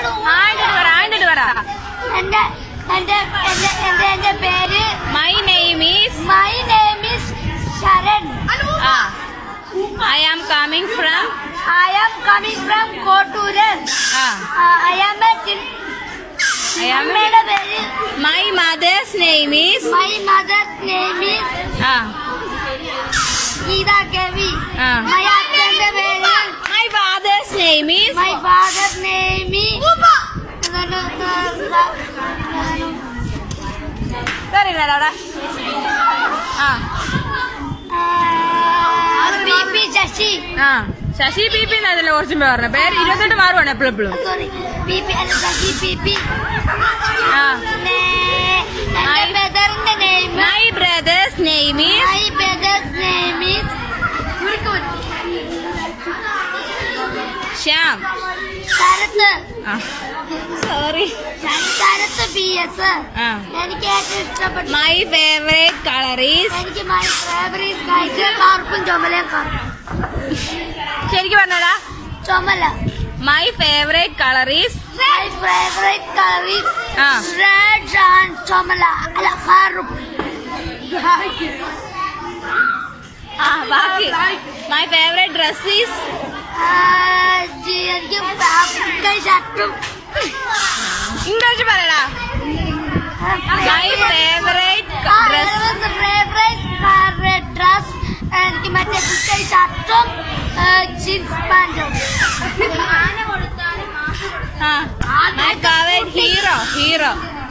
ആയിട്ടിട്ട് പറ ആയിട്ടിട്ട് പറ എന്റെ എന്റെ എന്റെ എന്റെ എന്റെ പേര് my name is my name is Sharan ah I am coming from I am coming from Kottooran ah I am a I am a- അമ്മയുടെ പേര് my mother's name is my mother's name is ah Geetha K V ah അച്ഛന്റെ പേര് my father's name is my father name അറിയില്ലടാ ah P P Sasi ആ Sasi P P എന്നല്ലേ കുറച്ചും പേര് പറഞ്ഞ പേര് ഇരുപത്തെട്ട് മാറുവാണ് എപ്പോഴും എപ്പോഴും സോറി പി പി അല്ല ശശി പി പി ആ പിന്നെ എന്റെ ബ്രദറിന്റെ name my brother's name is my brother's name is Shyam Sharath ah sorry Sharath P S ah എനിക്ക് ഏറ്റവും ഇഷ്ടപ്പെട്ട മൈ ഫേവറേറ്റ് കളർ ഈസ് എനിക്ക് മൈ ഫേവറേറ്റ് കഴിച്ച കറുപ്പും ചുമലയും കറുപ്പും ശരിക്കും പറഞ്ഞടാ ചുമല my favourite colour is my favourite colour is ah red and ചുമല അല്ല കറുപ്പ് ആ ബാക്കി my favourite dress is ah, ജി- എനിക്ക് ആഫ്രിക്കൻ ഷർട്ടും ഇംഗ്ലീഷ് പറയടാ my favourite dress favourite dress എനിക്ക് മറ്റേ കുട്ടി ഷർട്ടും ജീൻസ് പാൻറ്റും ah my favourite hero hero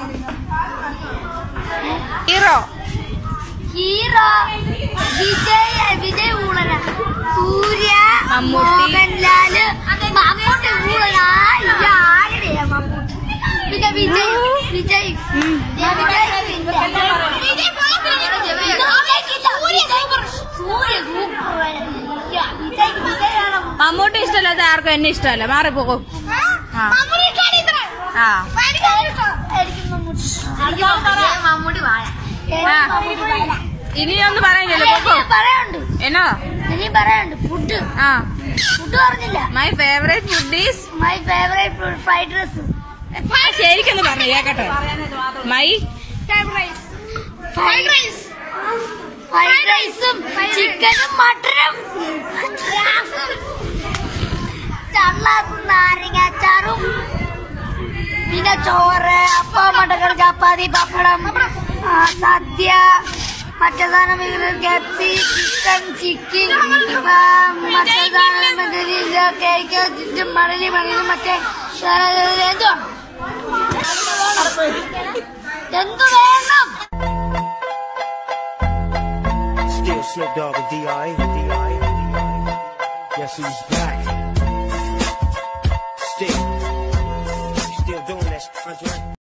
hero hero Vijay Vijay ഊളന സൂര്യ മമ്മൂട്ടി. മോഹൻലാല് മമ്മൂട്ടി ഊളന ആരുടെയാ മമ്മൂട്ടി പിന്നെ വിജയ് വിജയ് ഞാൻ വിജയ് വിജയ് സൂര്യ സൂപ്പർ വിജയ് വിജയാണ് മമ്മൂട്ടി ഇഷ്ടമല്ലാത്ത ആർക്കും എന്നെ ഇഷ്ടമല്ല മാറിപ്പോകും ആ ആ എനിക്ക് മമ്മൂട്ടി വാഴ ആ. മമ്മൂട്ടി വാഴ ഇനിയൊന്നും പറയാനില്ലല്ലോ പോക്കോ ഇനിയും പറയാനുണ്ട് എന്നോ ഇനിയും പറയാനുണ്ട് ഫുഡ് ആ ഫുഡ് പറഞ്ഞില്ല my favourite food is my favourite food fried rice ശരിക്കൊന്ന് പറഞ്ഞു കേക്കട്ടെ മൈ ഫ്രൈഡ് റൈസ് ഫ്രൈഡ് റൈസും ചിക്കനും മട്ടനും ചള്ളാസും നാരങ്ങാച്ചാറും പിന്നെ ചോറ് അപ്പം മട്ടക്കറി ചപ്പാത്തി പപ്പടം ആ, സദ്യ മറ്റേ സാധനം കെപ്പി ചിക്കൻ ചിക്കൻ മറ്റേ സാധനം മറ്റേ കേക്ക് ചുറ്റും മണലി മണലി മറ്റേ സാധനം എന്തുവാ എന്തു വേണം Still Snoop Dogg and D.I. D.I. Guess who's back?